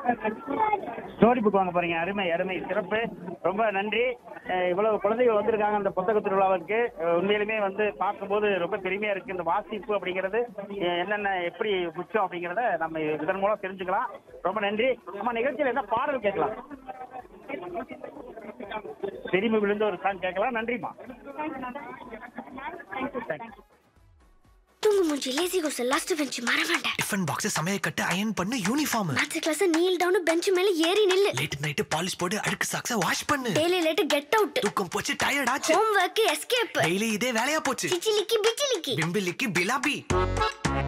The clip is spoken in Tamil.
ஸ்டோரி புக் வாங்க போறீங்க அருமை அருமை சிறப்பு ரொம்ப நன்றி அஹ் இவ்வளவு குழந்தைகள் வந்திருக்காங்க அந்த புத்தக திருவிழாவுக்கு அஹ் உண்மையிலுமே வந்து பார்க்கும்போது ரொம்ப பெருமையா இருக்கு இந்த வாசிப்பு அப்படிங்கிறது அஹ் என்னென்ன எப்படி முக்கியம் அப்படிங்கிறத நம்ம இதன் மூலம் தெரிஞ்சுக்கலாம் ரொம்ப நன்றி நம்ம நிகழ்ச்சியில் என்ன பாடல் கேட்கலாம் திரும்பி விழுந்த ஒரு சாங் கேட்கலாம் நன்றிம்மா தேங்க்ஸ் தூங்கு மூஞ்சி லேசி கோஸ் லாஸ்ட் பெஞ்ச் மற வேண்டாம் டிஃபன் பாக்ஸ் சமையல் கட்டு அயன் பண்ணு uniform maths class kneel down bench மேல ஏறி நில்லு லேட் நைட்டு பாலிஷ் போட்டு அழுக்கு சாக்ஸ வாஷ் பண்ணு டெய்லி லேட் கெட் அவுட் தூக்கம் போச்சு டயர்ட் ஆச்சு ஹோம் ஒர்க் எஸ்கேப் டெய்லி இதே வேலையா போச்சு சிச்சிலிக்கி பிச்சிலிக்கி பிம்பிலிக்கு பிலாபி